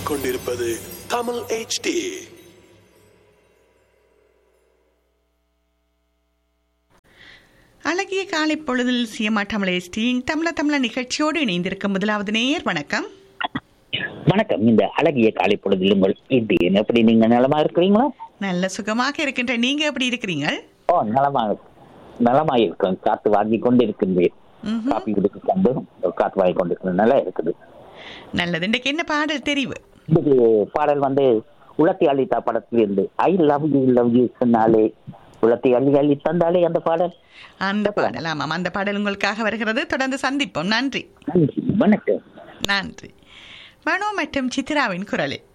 கேட்டுக்கொண்டிருப்பது தமிழ் HD அழகிய காலை பொழுதில் சிஎம்ஆ தமிழ் எஸ்டியின் தமிழ தமிழ நிகழ்ச்சியோடு இணைந்திருக்கும் முதலாவது நேயர் வணக்கம் வணக்கம் இந்த அழகிய காலை பொழுதில் உங்கள் இது எப்படி நீங்க நலமா இருக்கிறீங்களா நல்ல சுகமாக இருக்கின்ற நீங்க எப்படி இருக்கிறீங்க ஓ நலமா நலமா இருக்கும் காத்து வாங்கி கொண்டு இருக்கின்றேன் ம்ஹும். காப்பி குடிச்சு கொண்டு காத்து வாங்கி கொண்டு இருக்கிறது நல்லா இருக்குது நல்லது இன்றைக்கு என்ன பாடல் தெரிவு இது பாடல் வந்து உலத்தி அளித்தா படத்துல இருந்து I love you love you சொன்னாலே உலத்தி அள்ளி அள்ளி தந்தாலே அந்த பாடல் அந்த பாடல் ஆமாம் அந்த பாடல் உங்களுக்காக வருகிறது தொடர்ந்து சந்திப்போம் நன்றி நன்றி வணக்கம் நன்றி மனோ மற்றும் சித்ராவின் குரலில்